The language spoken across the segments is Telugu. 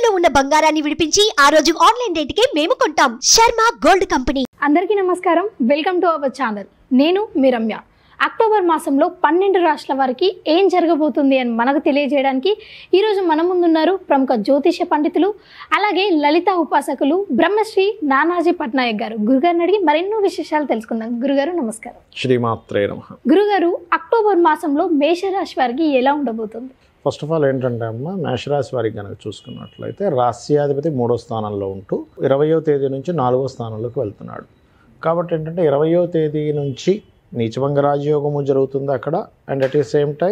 తాకట్టులో ఉన్న బంగారాన్ని విడిపించి ఆ రోజు ఆన్లైన్ రేటుకే మేము కొంటాం శర్మ గోల్డ్ కంపెనీ అందరికీ నమస్కారం వెల్కమ్ టు అవర్ ఛానల్ నేను మీ రమ్య అక్టోబర్ మాసంలో పన్నెండు రాష్ట్రాల వారికి ఏం జరగబోతుంది అని మనకు తెలియజేయడానికి ఈరోజు మన ముందున్నారు ప్రముఖ జ్యోతిష పండితులు అలాగే లలిత ఉపాసకులు బ్రహ్మశ్రీ నానాజీ పట్నాయక్ గారు గురుగారిని అడిగి మరెన్నో విశేషాలు తెలుసుకుందాం గురుగారు నమస్కారం శ్రీమాత్రే నమ గురుగారు అక్టోబర్ మాసంలో మేషరాశి వారికి ఎలా ఉండబోతుంది ఫస్ట్ ఆఫ్ ఆల్ ఏంటంటే అమ్మ మేషరాశి వారికి కనుక చూసుకున్నట్లయితే రాస్యాధిపతి మూడో స్థానంలో ఉంటూ ఇరవయో తేదీ నుంచి నాలుగో స్థానంలోకి వెళ్తున్నాడు కాబట్టి ఏంటంటే ఇరవయో తేదీ నుంచి నీచభంగ రాజయోగము జరుగుతుంది అక్కడ and at the same time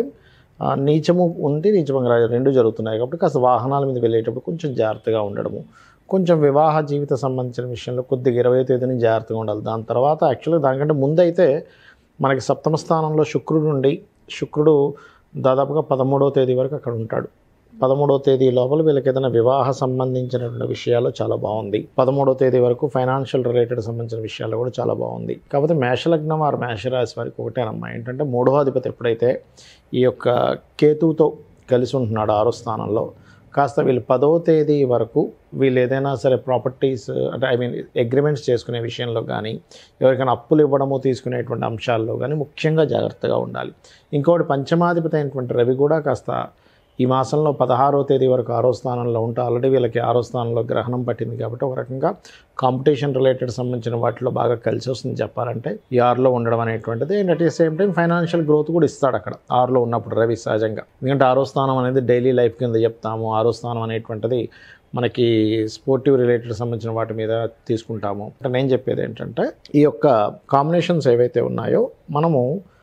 నీచము ఉంది నీచభంగ రాజ రెండు జరుగుతున్నాయి కాబట్టి కాస్త వాహనాల మీద వెళ్ళేటప్పుడు కొంచెం జాగ్రత్తగా ఉండడము కొంచెం వివాహ జీవిత సంబంధించిన విషయంలో కొద్దిగా ఇరవై తేదీని జాగ్రత్తగా ఉండాలి దాని తర్వాత యాక్చువల్గా దానికంటే ముందైతే మనకి సప్తమ స్థానంలో శుక్రుడు ఉండి శుక్రుడు దాదాపుగా పదమూడవ తేదీ వరకు అక్కడ ఉంటాడు పదమూడవ తేదీ లోపల వీళ్ళకి ఏదైనా వివాహ సంబంధించినటువంటి విషయాలు చాలా బాగుంది పదమూడవ తేదీ వరకు ఫైనాన్షియల్ రిలేటెడ్ సంబంధించిన విషయాలు కూడా చాలా బాగుంది కాకపోతే మేషలగ్నం వారు మేషరాశి వారికి ఒకటేనమ్మా ఏంటంటే మూడవ అధిపతి ఎప్పుడైతే ఈ యొక్క కేతువుతో కలిసి ఉంటున్నాడు ఆరో స్థానంలో కాస్త వీళ్ళు పదవ తేదీ వరకు వీళ్ళు ఏదైనా సరే ప్రాపర్టీస్ అంటే ఐ మీన్ అగ్రిమెంట్స్ చేసుకునే విషయంలో కానీ ఎవరికైనా అప్పులు ఇవ్వడము తీసుకునేటువంటి అంశాల్లో కానీ ముఖ్యంగా జాగ్రత్తగా ఉండాలి ఇంకోటి పంచమాధిపతి అయినటువంటి రవి కూడా కాస్త ఈ మాసంలో పదహారో తేదీ వరకు ఆరో స్థానంలో ఉంటే ఆల్రెడీ వీళ్ళకి ఆరో స్థానంలో గ్రహణం పట్టింది కాబట్టి ఒక రకంగా కాంపిటీషన్ రిలేటెడ్ సంబంధించిన వాటిలో బాగా కలిసి వస్తుంది చెప్పాలంటే ఈ ఆరులో ఉండడం అనేటువంటిది and at the same time financial growth కూడా ఇస్తాడు అక్కడ ఆరులో ఉన్నప్పుడు రవి సహజంగా ఎందుకంటే ఆరో స్థానం అనేది డైలీ లైఫ్ కింద చెప్తాము ఆరో స్థానం అనేటువంటిది మనకి స్పోర్టివ్ రిలేటెడ్ సంబంధించిన వాటి మీద తీసుకుంటాము అంటే నేను చెప్పేది ఏంటంటే ఈ యొక్క కాంబినేషన్స్ ఏవైతే ఉన్నాయో మనము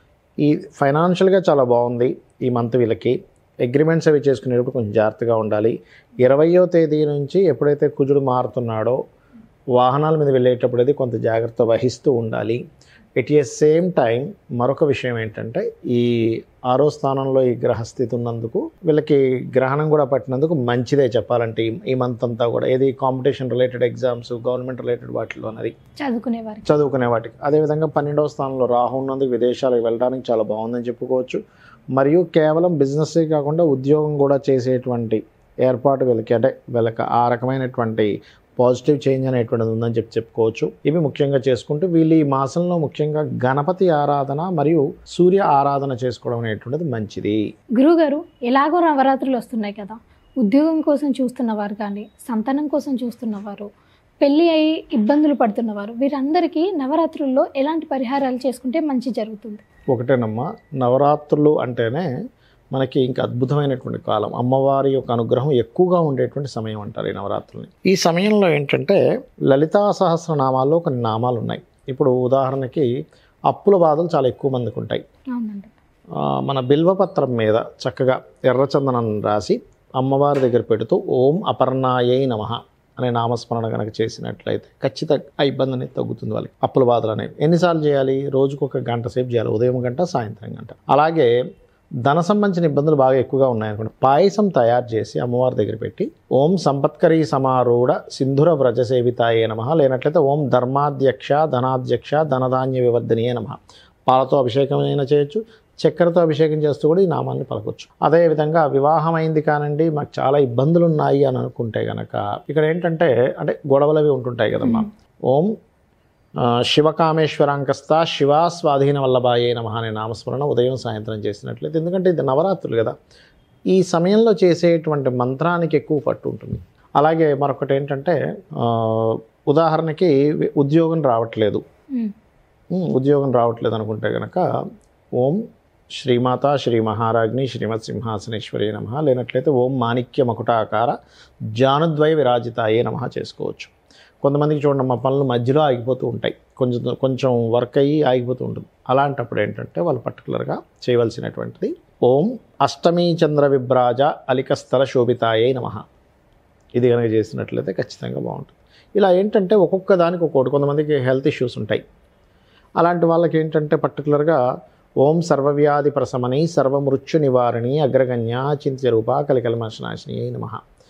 ఈ ఫైనాన్షియల్గా చాలా బాగుంది ఈ మంత్ వీళ్ళకి అగ్రిమెంట్స్ అవి చేసుకునేటప్పుడు కొంచెం జాగ్రత్తగా ఉండాలి ఇరవయో తేదీ నుంచి ఎప్పుడైతే కుజుడు మారుతున్నాడో వాహనాల మీద వెళ్ళేటప్పుడు అది కొంత జాగ్రత్త వహిస్తూ ఉండాలి ఎట్ ఏ సేమ్ టైం మరొక విషయం ఏంటంటే ఈ ఆరో స్థానంలో ఈ గ్రహస్థితి ఉన్నందుకు వీళ్ళకి గ్రహణం కూడా పట్టినందుకు మంచిదే చెప్పాలంటే ఈ- ఈ మంత్ అంతా కూడా ఏది competition related exams government related వాటిలో అన్నది చదువుకునే వారికి చదువుకునే వాటికి అదేవిధంగా పన్నెండవ స్థానంలో రాహు ఉన్నందుకు విదేశాలకు వెళ్ళడానికి చాలా బాగుందని చెప్పుకోవచ్చు మరియు కేవలం బిజినెస్ కాకుండా ఉద్యోగం కూడా చేసేటువంటి ఏర్పాటు వీళ్ళకి అంటే వీళ్ళకి ఆ రకమైనటువంటి పాజిటివ్ చేంజ్ అనేటువంటిది ఉందని చెప్పి చెప్పుకోవచ్చు ఇవి ముఖ్యంగా చేసుకుంటూ వీళ్ళు ఈ మాసంలో ముఖ్యంగా గణపతి ఆరాధన మరియు సూర్య ఆరాధన చేసుకోవడం అనేటువంటిది మంచిది గురుగారు ఎలాగో నవరాత్రులు వస్తున్నాయి కదా ఉద్యోగం కోసం చూస్తున్నవారు కానీ సంతానం కోసం చూస్తున్నవారు పెళ్ళి అయి ఇబ్బందులు పడుతున్నవారు వీరందరికీ నవరాత్రుల్లో ఎలాంటి పరిహారాలు చేసుకుంటే మంచి జరుగుతుంది ఒకటేనమ్మా నవరాత్రులు అంటేనే మనకి ఇంకా అద్భుతమైనటువంటి కాలం అమ్మవారి యొక్క అనుగ్రహం ఎక్కువగా ఉండేటువంటి సమయం అంటారు ఈ నవరాత్రుల్ని ఈ సమయంలో ఏంటంటే లలితా సహస్రనామాల్లో కొన్ని నామాలు ఉన్నాయి ఇప్పుడు ఉదాహరణకి అప్పుల బాధలు చాలా ఎక్కువ మందికి ఉంటాయి అవునండి ఆ, మన బిల్వపత్రం మీద చక్కగా ఎర్రచందనం రాసి అమ్మవారి దగ్గర పెడుతూ ఓం అపర్ణాయై నమ అనే నామస్మరణ కనుక చేసినట్లయితే ఖచ్చితంగా ఆ ఇబ్బంది అనేది తగ్గుతుంది వాళ్ళకి అప్పుల బాధలు అనేవి ఎన్నిసార్లు చేయాలి రోజుకు ఒక గంట సేపు చేయాలి ఉదయం గంట సాయంత్రం గంట అలాగే ధన సంబంధించిన ఇబ్బందులు బాగా ఎక్కువగా ఉన్నాయనుకోండి పాయసం తయారు చేసి అమ్మవారి దగ్గర పెట్టి ఓం సంపత్కరీ సమారూఢ సింధుర వ్రజ సేవితాయే నమ లేనట్లయితే ఓం ధర్మాధ్యక్ష ధనాధ్యక్ష ధనధాన్య వివర్ధనీయే నమ పాలతో అభిషేకం అయినా చేయొచ్చు చక్కెరతో అభిషేకం చేస్తూ కూడా ఈ నామాన్ని పలకొచ్చు అదేవిధంగా వివాహం అయింది కానండి మాకు చాలా ఇబ్బందులు ఉన్నాయి అని అనుకుంటే గనక ఇక్కడ ఏంటంటే అంటే గొడవలు అవి ఉంటుంటాయి కదమ్మా ఓం ఆ, శివకామేశ్వరాంకస్త శివ స్వాధీన వల్లభాయే నమ అనే నామస్మరణ ఉదయం సాయంత్రం చేసినట్లయితే ఎందుకంటే ఇది నవరాత్రులు కదా ఈ సమయంలో చేసేటువంటి మంత్రానికి ఎక్కువ పట్టు ఉంటుంది అలాగే మరొకటి ఏంటంటే ఆ, ఉదాహరణకి ఉద్యోగం రావట్లేదు ఉమ్. ఉమ్, ఉద్యోగం రావట్లేదు అనుకుంటే కనుక ఓం శ్రీమాత శ్రీ మహారాజ్ని శ్రీమత్ సింహాసనేశ్వరి నమ లేనట్లయితే ఓం మాణిక్య మకుటాకార జానుద్వయ విరాజితాయే నమ చేసుకోవచ్చు కొంతమందికి చూడండి మా పనులు మధ్యలో ఆగిపోతూ ఉంటాయి కొంచెం కొంచెం వర్క్ అయ్యి ఆగిపోతూ ఉంటుంది అలాంటప్పుడు ఏంటంటే వాళ్ళు పర్టికులర్గా చేయవలసినటువంటిది ఓం అష్టమీ చంద్ర విభ్రాజ అలికస్థల శోభితాయే నమ ఇది కనుక చేసినట్లయితే ఖచ్చితంగా బాగుంటుంది ఇలా ఏంటంటే ఒక్కొక్క దానికి ఒక్కొక్కటి కొంతమందికి హెల్త్ ఇష్యూస్ ఉంటాయి అలాంటి వాళ్ళకి ఏంటంటే పర్టికులర్గా ఓం సర్వవ్యాధి ప్రశమని సర్వమృత్యు నివారణి అగ్రగణ్య చింత్యరూప కలికల్మశనాశిని నమ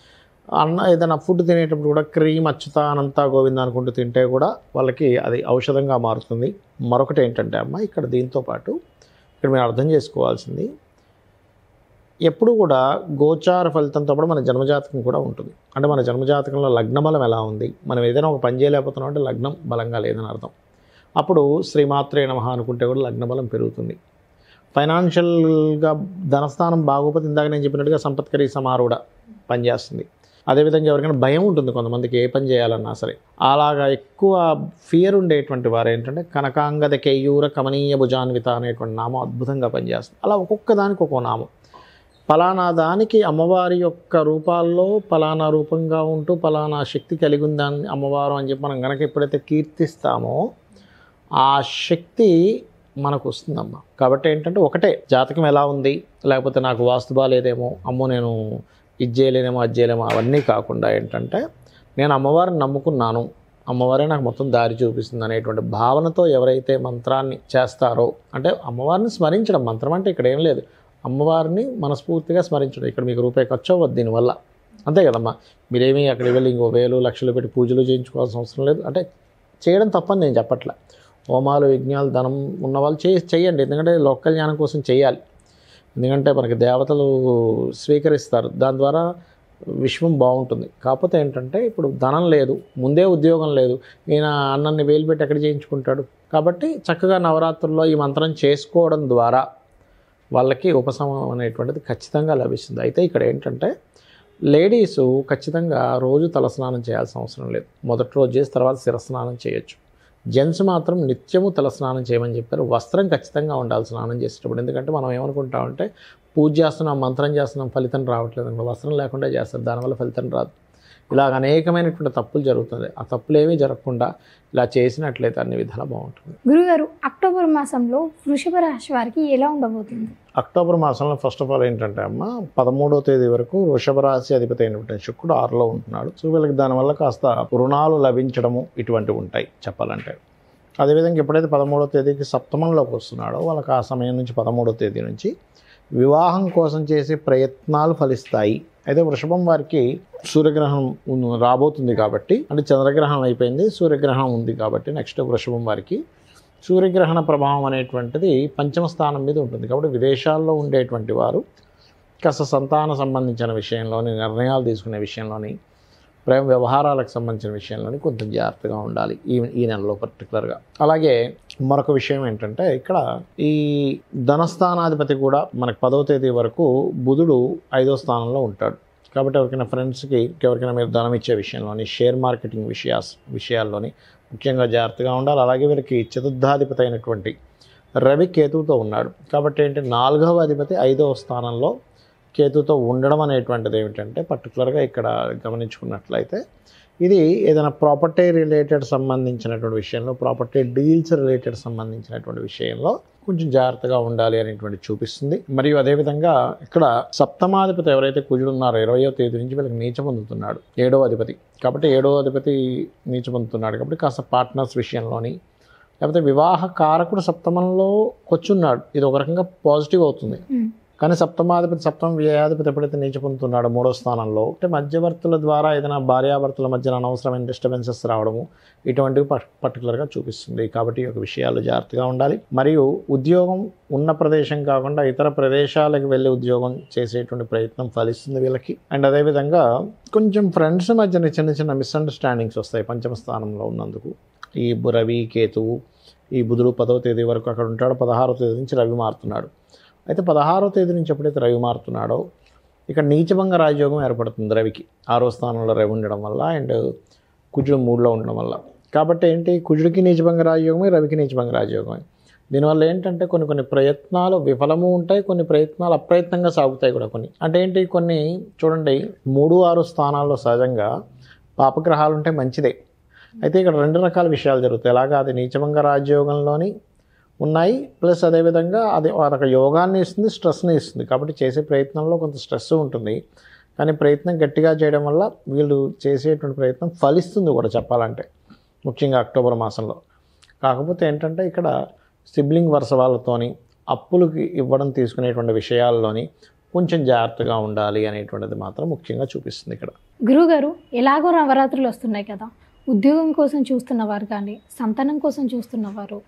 అన్న ఏదైనా ఫుడ్ తినేటప్పుడు కూడా క్రీమ్ అచ్యుతానంత గోవింద అనుకుంటూ తింటే కూడా వాళ్ళకి అది ఔషధంగా మారుతుంది మరొకటి ఏంటంటే అమ్మ ఇక్కడ దీంతో పాటు ఇక్కడ మీరు అర్థం చేసుకోవాల్సింది ఎప్పుడు కూడా గోచార ఫలితంతో పాటు మన జన్మజాతకం కూడా ఉంటుంది అంటే మన జన్మజాతకంలో లగ్న బలం ఎలా ఉంది మనం ఏదైనా ఒక పని చేయలేకపోతున్నాం అంటే లగ్నం బలంగా లేదని అర్థం అప్పుడు శ్రీమాత్రే నమః అనుకుంటే కూడా లగ్న బలం పెరుగుతుంది ఫైనాన్షియల్గా ధనస్థానం బాగోపోతే ఇందాక నేను చెప్పినట్టుగా సంపత్కరి సమారూఢ పనిచేస్తుంది అదేవిధంగా ఎవరికైనా భయం ఉంటుంది కొంతమందికి ఏ పని చేయాలన్నా సరే అలాగా ఎక్కువ ఫియర్ ఉండేటువంటి వారు ఏంటంటే కనకాంగద కేయూర కమనీయ భుజాన్విత అనేటువంటి నామం అద్భుతంగా పనిచేస్తుంది అలా ఒక్కొక్క దానికి ఒక్కో నామం పలానా దానికి అమ్మవారి యొక్క రూపాల్లో పలానా రూపంగా ఉంటూ పలానా శక్తి కలిగి ఉందని అమ్మవారు అని చెప్పి మనం కనుక ఎప్పుడైతే కీర్తిస్తామో ఆ శక్తి మనకు వస్తుందమ్మా కాబట్టి ఏంటంటే ఒకటే జాతకం ఎలా ఉంది లేకపోతే నాకు వాస్తు బాగాలేదేమో అమ్మో నేను ఇది చేయలేనేమో అది చేయలేమో అవన్నీ కాకుండా ఏంటంటే నేను అమ్మవారిని నమ్ముకున్నాను అమ్మవారే నాకు మొత్తం దారి చూపిస్తుంది అనేటువంటి భావనతో ఎవరైతే మంత్రాన్ని చేస్తారో అంటే అమ్మవారిని స్మరించడం మంత్రం అంటే ఇక్కడ ఏం లేదు అమ్మవారిని మనస్ఫూర్తిగా స్మరించడం ఇక్కడ మీకు రూపాయి ఖర్చు అవ్వద్దు దీనివల్ల అంతే కదమ్మా మీరేమీ అక్కడికి వెళ్ళి ఇంకో వేలు లక్షలు పెట్టి పూజలు చేయించుకోవాల్సిన అవసరం లేదు అంటే చేయడం తప్పని నేను చెప్పట్లే హోమాలు యజ్ఞాలు ధనం ఉన్న వాళ్ళు చే చేయండి ఎందుకంటే లోక జ్ఞానం కోసం చేయాలి ఎందుకంటే మనకి దేవతలు స్వీకరిస్తారు దాని ద్వారా విశ్వం బాగుంటుంది కాకపోతే ఏంటంటే ఇప్పుడు ధనం లేదు ముందే ఉద్యోగం లేదు ఈయన అన్నన్ని వేలు పెట్టి ఎక్కడ చేయించుకుంటాడు కాబట్టి చక్కగా నవరాత్రుల్లో ఈ మంత్రం చేసుకోవడం ద్వారా వాళ్ళకి ఉపశమనం అనేటువంటిది ఖచ్చితంగా లభిస్తుంది అయితే ఇక్కడ ఏంటంటే లేడీస్ ఖచ్చితంగా రోజు తలస్నానం చేయాల్సిన అవసరం లేదు మొదటి రోజు చేసి తర్వాత శిరస్నానం చేయొచ్చు జెంట్స్ మాత్రం నిత్యము తలస్నానం చేయమని చెప్పారు వస్త్రం ఖచ్చితంగా ఉండాలి స్నానం చేసేటప్పుడు ఎందుకంటే మనం ఏమనుకుంటామంటే పూజ చేస్తున్నాం మంత్రం చేస్తున్నాం ఫలితం రావట్లేదు అనుకో వస్త్రం లేకుండా చేస్తారు దానివల్ల ఫలితం రాదు ఇలాగ అనేకమైనటువంటి తప్పులు జరుగుతుంది ఆ తప్పులు ఏమీ జరగకుండా ఇలా చేసినట్లయితే అన్ని విధాలా బాగుంటుంది గురుగారు అక్టోబర్ మాసంలో వృషభ రాశి వారికి ఎలా ఉండబోతుంది అక్టోబర్ మాసంలో ఫస్ట్ ఆఫ్ ఆల్ ఏంటంటే అమ్మ పదమూడవ తేదీ వరకు వృషభ రాశి అధిపతి అయినటువంటి శుక్రుడు ఆరులో ఉంటున్నాడు సో వీళ్ళకి దానివల్ల కాస్త రుణాలు లభించడము ఇటువంటివి ఉంటాయి చెప్పాలంటే అదేవిధంగా ఎప్పుడైతే పదమూడవ తేదీకి సప్తమంలోకి వస్తున్నాడో వాళ్ళకి ఆ సమయం నుంచి పదమూడవ తేదీ నుంచి వివాహం కోసం చేసే ప్రయత్నాలు ఫలిస్తాయి అయితే వృషభం వారికి సూర్యగ్రహణం ఉన్న- రాబోతుంది కాబట్టి అంటే చంద్రగ్రహణం అయిపోయింది సూర్యగ్రహణం ఉంది కాబట్టి నెక్స్ట్ వృషభం వారికి సూర్యగ్రహణ ప్రభావం అనేటువంటిది పంచమ స్థానం మీద ఉంటుంది కాబట్టి విదేశాల్లో ఉండేటువంటి వారు కాస్త సంతాన సంబంధించిన విషయంలోని నిర్ణయాలు తీసుకునే విషయంలోని ప్రేమ వ్యవహారాలకు సంబంధించిన విషయంలోని కొంచెం జాగ్రత్తగా ఉండాలి ఈ ఈ నెలలో పర్టికులర్గా అలాగే మరొక విషయం ఏంటంటే ఇక్కడ ఈ ధనస్థానాధిపతి కూడా మనకు పదవ తేదీ వరకు బుధుడు ఐదో స్థానంలో ఉంటాడు కాబట్టి ఎవరికైనా ఫ్రెండ్స్కి ఎవరికైనా మీరు ధనం ఇచ్చే విషయంలోని షేర్ మార్కెటింగ్ విషయా విషయాల్లోని ముఖ్యంగా జాగ్రత్తగా ఉండాలి అలాగే వీరికి చతుర్థాధిపతి అయినటువంటి రవి కేతువుతో ఉన్నాడు కాబట్టి ఏంటి నాలుగవ అధిపతి ఐదవ స్థానంలో కేతుతో ఉండడం అనేటువంటిది ఏమిటంటే పర్టికులర్గా ఇక్కడ గమనించుకున్నట్లయితే ఇది ఏదైనా ప్రాపర్టీ రిలేటెడ్ సంబంధించినటువంటి విషయంలో ప్రాపర్టీ డీల్స్ రిలేటెడ్ సంబంధించినటువంటి విషయంలో కొంచెం జాగ్రత్తగా ఉండాలి అనేటువంటి చూపిస్తుంది మరియు అదేవిధంగా ఇక్కడ సప్తమాధిపతి ఎవరైతే కుజుడు ఉన్నారో ఇరవయో తేదీ నుంచి వీళ్ళకి నీచ పొందుతున్నాడు ఏడవ అధిపతి కాబట్టి ఏడవ అధిపతి నీచ పొందుతున్నాడు కాబట్టి కాస్త పార్ట్నర్స్ విషయంలోని లేకపోతే వివాహ కారకుడు సప్తమంలో వచ్చున్నాడు ఇది ఒక రకంగా పాజిటివ్ అవుతుంది మ్మ్. కానీ సప్తమాధిపతి సప్తమ వ్యయాధిపతి ఎప్పుడైతే నీచ పొందుతున్నాడో మూడో స్థానంలో అంటే మధ్యవర్తుల ద్వారా ఏదైనా భార్యాభర్తల మధ్యన అనవసరమైన డిస్టర్బెన్సెస్ రావడము ఇటువంటివి ప- పర్టికులర్గా చూపిస్తుంది కాబట్టి ఈ యొక్క విషయాలు జాగ్రత్తగా ఉండాలి మరియు ఉద్యోగం ఉన్న ప్రదేశం కాకుండా ఇతర ప్రదేశాలకు వెళ్ళి ఉద్యోగం చేసేటువంటి ప్రయత్నం ఫలిస్తుంది వీళ్ళకి అండ్ అదేవిధంగా కొంచెం ఫ్రెండ్స్ మధ్యన చిన్న చిన్న మిస్అండర్స్టాండింగ్స్ వస్తాయి పంచమ స్థానంలో ఉన్నందుకు ఈ బు- రవి కేతువు ఈ బుధుడు పదవ తేదీ వరకు అక్కడ ఉంటాడు పదహారవ తేదీ నుంచి రవి మారుతున్నాడు అయితే పదహారో తేదీ నుంచి ఎప్పుడైతే రవి మారుతున్నాడో ఇక్కడ నీచభంగ రాజయోగం ఏర్పడుతుంది రవికి ఆరో స్థానంలో రవి ఉండడం వల్ల అండ్ కుజుడు మూడులో ఉండడం వల్ల కాబట్టి ఏంటి కుజుడికి నీచభంగ రాజయోగమే రవికి నీచభంగ రాజయోగమే దీనివల్ల ఏంటంటే కొన్ని కొన్ని ప్రయత్నాలు విఫలము ఉంటాయి కొన్ని ప్రయత్నాలు అప్రయత్నంగా సాగుతాయి కూడా కొన్ని అంటే ఏంటి కొన్ని చూడండి మూడు ఆరు స్థానాల్లో సహజంగా పాపగ్రహాలు ఉంటే మంచిదే అయితే ఇక్కడ రెండు రకాల విషయాలు జరుగుతాయి ఎలాగా అది నీచభంగ రాజయోగంలోని ఉన్నాయి ప్లస్ అదేవిధంగా అది అదొక యోగాన్ని ఇస్తుంది స్ట్రెస్ని ఇస్తుంది కాబట్టి చేసే ప్రయత్నంలో కొంత స్ట్రెస్ ఉంటుంది కానీ ప్రయత్నం గట్టిగా చేయడం వల్ల వీళ్ళు చేసేటువంటి ప్రయత్నం ఫలిస్తుంది కూడా చెప్పాలంటే ముఖ్యంగా అక్టోబర్ మాసంలో కాకపోతే ఏంటంటే ఇక్కడ సిబ్లింగ్ వరుస వాళ్ళతోని అప్పులకి ఇవ్వడం తీసుకునేటువంటి విషయాల్లోని కొంచెం జాగ్రత్తగా ఉండాలి అనేటువంటిది మాత్రం ముఖ్యంగా చూపిస్తుంది ఇక్కడ గురుగారు ఎలాగో నవరాత్రులు వస్తున్నాయి కదా ఉద్యోగం కోసం చూస్తున్న వారు కానీ సంతానం కోసం చూస్తున్నవారు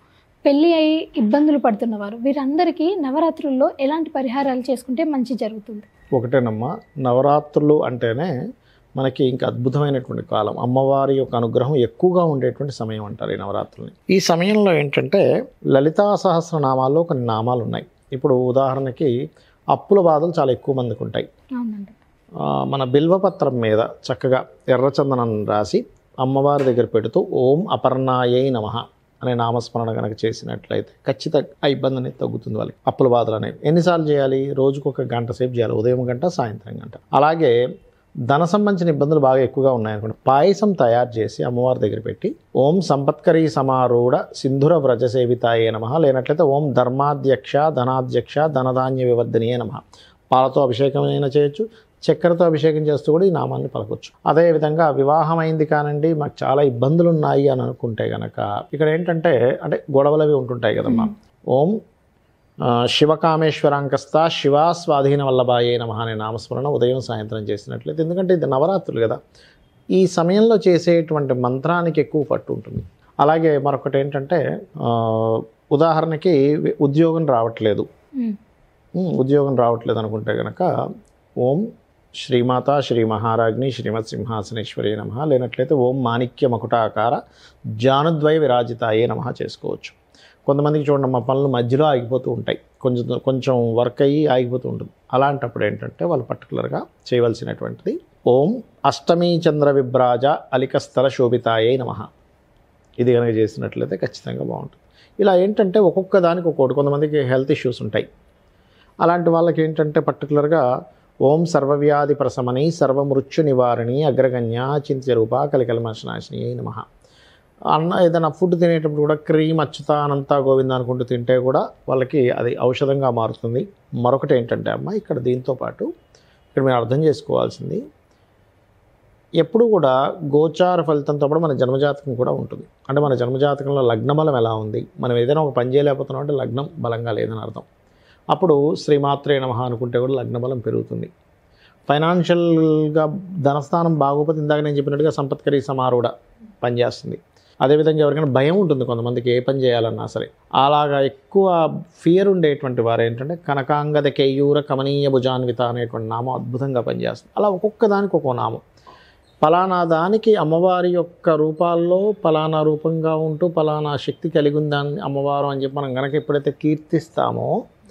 పెళ్ళి అయి ఇబ్బందులు పడుతున్నవారు వీరందరికీ నవరాత్రుల్లో ఎలాంటి పరిహారాలు చేసుకుంటే మంచి జరుగుతుంది ఒకటేనమ్మా నవరాత్రులు అంటేనే మనకి ఇంకా అద్భుతమైనటువంటి కాలం అమ్మవారి యొక్క అనుగ్రహం ఎక్కువగా ఉండేటువంటి సమయం అంటారు ఈ నవరాత్రుల్ని ఈ సమయంలో ఏంటంటే లలితా సహస్రనామాల్లో కొన్ని నామాలు ఉన్నాయి ఇప్పుడు ఉదాహరణకి అప్పుల బాధలు చాలా ఎక్కువ మందికి ఉంటాయి అవునండి ఆ, మన బిల్వపత్రం మీద చక్కగా ఎర్రచందనం రాసి అమ్మవారి దగ్గర పెడుతూ ఓం అపర్ణాయై నమ అనే నామస్మరణ కనుక చేసినట్లయితే ఖచ్చితంగా ఆ ఇబ్బంది అనేది తగ్గుతుంది వాళ్ళకి అప్పుల బాధలు అనేవి ఎన్నిసార్లు చేయాలి రోజుకు ఒక గంట సేపు చేయాలి ఉదయం గంట సాయంత్రం గంట అలాగే ధన సంబంధించిన ఇబ్బందులు బాగా ఎక్కువగా ఉన్నాయనుకోండి పాయసం తయారు చేసి అమ్మవారి దగ్గర పెట్టి ఓం సంపత్కరీ సమారూఢ సింధుర వ్రజ సేవితాయే నమ లేనట్లయితే ఓం ధర్మాధ్యక్ష ధనాధ్యక్ష ధనధాన్య వివర్ధనీయే నమ పాలతో అభిషేకం అయినా చేయొచ్చు చక్కెరతో అభిషేకం చేస్తూ కూడా ఈ నామాన్ని పలకొచ్చు అదేవిధంగా వివాహం అయింది కానండి మాకు చాలా ఇబ్బందులు ఉన్నాయి అని అనుకుంటే గనక ఇక్కడ ఏంటంటే అంటే గొడవలవి ఉంటుంటాయి కదమ్మా ఓం ఆ, శివకామేశ్వరాంకస్త శివ స్వాధీన వల్లభాయే నమ అనే నామస్మరణ ఉదయం సాయంత్రం చేసినట్లయితే ఎందుకంటే ఇది నవరాత్రులు కదా ఈ సమయంలో చేసేటువంటి మంత్రానికి ఎక్కువ పట్టు ఉంటుంది అలాగే మరొకటి ఏంటంటే ఆ, ఉదాహరణకి ఉద్యోగం రావట్లేదు ఉమ్. ఉమ్, ఉద్యోగం రావట్లేదు అనుకుంటే కనుక ఓం శ్రీమాత శ్రీ మహారాజ్ని శ్రీమత్ సింహాసనేశ్వరి నమ లేనట్లయితే ఓం మాణిక్య మకుటాకార జానుద్వయ విరాజితాయే నమ చేసుకోవచ్చు కొంతమందికి చూడండి మా పనులు మధ్యలో ఆగిపోతూ ఉంటాయి కొంచెం కొంచెం వర్క్ అయ్యి ఆగిపోతూ ఉంటుంది అలాంటప్పుడు ఏంటంటే వాళ్ళు పర్టికులర్గా చేయవలసినటువంటిది ఓం అష్టమీ చంద్ర విభ్రాజ అలికస్థల శోభితాయే నమ ఇది కనుక చేసినట్లయితే ఖచ్చితంగా బాగుంటుంది ఇలా ఏంటంటే ఒక్కొక్క దానికి ఒక్కొక్కటి కొంతమందికి హెల్త్ ఇష్యూస్ ఉంటాయి అలాంటి వాళ్ళకి ఏంటంటే పర్టికులర్గా ఓం సర్వవ్యాధి ప్రశమని సర్వమృత్యు నివారణి అగ్రగణ్య చింత్యరూప కలికలమశనాశిని నమ అన్న ఏదైనా ఫుడ్ తినేటప్పుడు కూడా క్రీమ్ అచ్యుతానంత గోవింద అనుకుంటూ తింటే కూడా వాళ్ళకి అది ఔషధంగా మారుతుంది మరొకటి ఏంటంటే అమ్మ ఇక్కడ దీంతో పాటు ఇక్కడ మీరు అర్థం చేసుకోవాల్సింది ఎప్పుడు కూడా గోచార ఫలితంతో పాటు మన జన్మజాతకం కూడా ఉంటుంది అంటే మన జన్మజాతకంలో లగ్న బలం ఎలా ఉంది మనం ఏదైనా ఒక పని చేయలేకపోతున్నాం అంటే లగ్నం బలంగా లేదని అర్థం అప్పుడు శ్రీమాత్రే నమః అనుకుంటే కూడా లగ్న బలం పెరుగుతుంది ఫైనాన్షియల్గా ధనస్థానం బాగోపోతే ఇందాక నేను చెప్పినట్టుగా సంపత్కరీ సమారూఢ పనిచేస్తుంది అదేవిధంగా ఎవరికైనా భయం ఉంటుంది కొంతమందికి ఏ పని చేయాలన్నా సరే అలాగా ఎక్కువ ఫియర్ ఉండేటువంటి వారు ఏంటంటే కనకాంగద కేయూర కమనీయ భుజాన్విత అనేటువంటి నామం అద్భుతంగా పనిచేస్తుంది అలా ఒక్కొక్క దానికి ఒక్కో నామం పలానా దానికి అమ్మవారి యొక్క రూపాల్లో పలానా రూపంగా ఉంటూ పలానా శక్తి కలిగి ఉందని అమ్మవారు అని చెప్పి మనం కనుక ఎప్పుడైతే కీర్తిస్తామో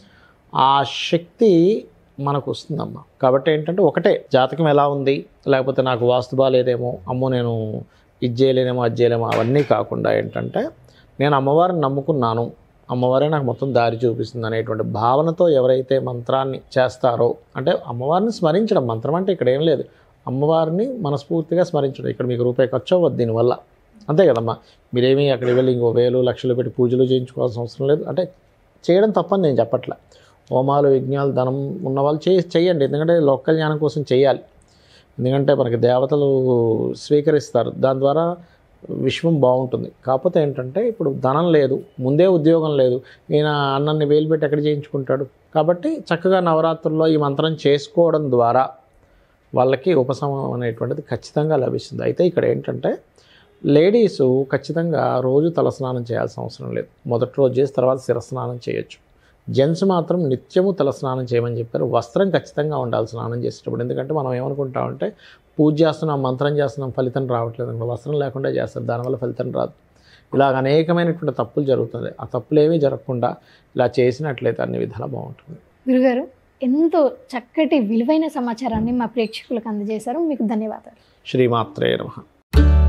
ఆ శక్తి మనకు వస్తుందమ్మా కాబట్టి ఏంటంటే ఒకటే జాతకం ఎలా ఉంది లేకపోతే నాకు వాస్తు బాగాలేదేమో అమ్మో నేను ఇది చేయలేనేమో అది చేయలేమో అవన్నీ కాకుండా ఏంటంటే నేను అమ్మవారిని నమ్ముకున్నాను అమ్మవారే నాకు మొత్తం దారి చూపిస్తుంది అనేటువంటి భావనతో ఎవరైతే మంత్రాన్ని చేస్తారో అంటే అమ్మవారిని స్మరించడం మంత్రం అంటే ఇక్కడ ఏం లేదు అమ్మవారిని మనస్ఫూర్తిగా స్మరించడం ఇక్కడ మీకు రూపాయి ఖర్చు అవ్వద్దు దీనివల్ల అంతే కదమ్మా మీరేమీ అక్కడికి వెళ్ళి ఇంకో వేలు లక్షలు పెట్టి పూజలు చేయించుకోవాల్సిన అవసరం లేదు అంటే చేయడం తప్పని నేను చెప్పట్లే హోమాలు యజ్ఞాలు ధనం ఉన్న వాళ్ళు చే చేయండి ఎందుకంటే లోక కళ్యాణం కోసం చేయాలి ఎందుకంటే మనకి దేవతలు స్వీకరిస్తారు దాని ద్వారా విశ్వం బాగుంటుంది కాకపోతే ఏంటంటే ఇప్పుడు ధనం లేదు ముందే ఉద్యోగం లేదు ఈయన అన్నన్ని వేలు పెట్టి ఎక్కడ చేయించుకుంటాడు కాబట్టి చక్కగా నవరాత్రుల్లో ఈ మంత్రం చేసుకోవడం ద్వారా వాళ్ళకి ఉపశమనం అనేటువంటిది ఖచ్చితంగా లభిస్తుంది అయితే ఇక్కడ ఏంటంటే లేడీస్ ఖచ్చితంగా రోజు తలస్నానం చేయాల్సిన అవసరం లేదు మొదటి రోజు చేసి తర్వాత శిరస్నానం చేయొచ్చు జెంట్స్ మాత్రం నిత్యము తలస్నానం చేయమని చెప్పారు వస్త్రం ఖచ్చితంగా ఉండాలి స్నానం చేసేటప్పుడు ఎందుకంటే మనం ఏమనుకుంటామంటే పూజ చేస్తున్నాం మంత్రం చేస్తున్నాం ఫలితం రావట్లేదు అనుకో వస్త్రం లేకుండా చేస్తారు దానివల్ల ఫలితం రాదు ఇలాగ అనేకమైనటువంటి తప్పులు జరుగుతుంది ఆ తప్పులు ఏమీ జరగకుండా ఇలా చేసినట్లయితే అన్ని విధాలా బాగుంటుంది గురుగారు ఎంతో చక్కటి విలువైన సమాచారాన్ని మా ప్రేక్షకులకు అందజేశారు మీకు ధన్యవాదాలు శ్రీమాత్రే నమః